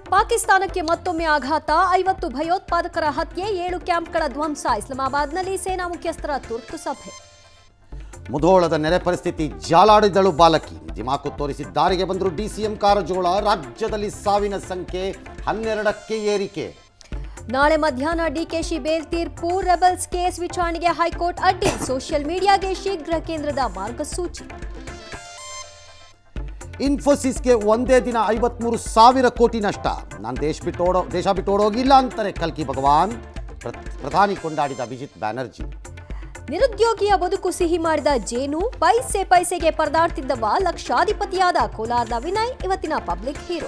ಪಾಕಿಸ್ತಾನಕ್ಕೆ ಮತ್ತೊಮ್ಮೆ ಆಘಾತ ಐವತ್ತು ಭಯೋತ್ಪಾದಕರ ಹತ್ಯೆ ಏಳು ಕ್ಯಾಂಪ್ಗಳ ಧ್ವಂಸ ಇಸ್ಲಾಮಾಬಾದ್ನಲ್ಲಿ ಸೇನಾ ಮುಖ್ಯಸ್ಥರ ತುರ್ತು ಸಭೆ ಮುಧೋಳದ ನೆರೆ ಪರಿಸ್ಥಿತಿ ಜಾಲಾಡಿದಳು ಬಾಲಕಿ ದಿಮಾಕು ತೋರಿಸಿ ದಾರಿಗೆ ಬಂದರು ಡಿಸಿಎಂ ಕಾರಜೋಳ ರಾಜ್ಯದಲ್ಲಿ ಸಾವಿನ ಸಂಖ್ಯೆ ಹನ್ನೆರಡಕ್ಕೆ ಏರಿಕೆ ನಾಳೆ ಮಧ್ಯಾಹ್ನ ಡಿಕೆಶಿ ಬೇಲ್ ತೀರ್ಪು ರೆಬಲ್ಸ್ ಕೇಸ್ ವಿಚಾರಣೆಗೆ ಹೈಕೋರ್ಟ್ ಅಡ್ಡಿ ಸೋಷಿಯಲ್ ಮೀಡಿಯಾಗೆ ಶೀಘ್ರ ಕೇಂದ್ರದ ಮಾರ್ಗಸೂಚಿ ಇನ್ಫೋಸಿಸ್ಗೆ ಒಂದೇ ದಿನ ಐವತ್ಮೂರು ಸಾವಿರ ಕೋಟಿ ನಷ್ಟ ನಾನು ದೇಶ ಬಿಟ್ಟು ಓಡೋ ದೇಶ ಬಿಟ್ಟು ಓಡೋಗಿಲ್ಲ ಅಂತಾರೆ ಕಲ್ಕಿ ಭಗವಾನ್ ಪ್ರ- ಪ್ರಧಾನಿ ಕೊಂಡಾಡಿದ ಅಭಿಜಿತ್ ಬ್ಯಾನರ್ಜಿ ನಿರುದ್ಯೋಗಿಯ ಬದುಕು ಸಿಹಿ ಮಾಡಿದ ಜೇನು ಪೈಸೆ ಪೈಸೆಗೆ ಪರದಾಡ್ತಿದ್ದವ ಲಕ್ಷಾಧಿಪತಿಯಾದ ಕೋಲಾರದ ವಿನಯ್ ಇವತ್ತಿನ ಪಬ್ಲಿಕ್ ಹೀರೋ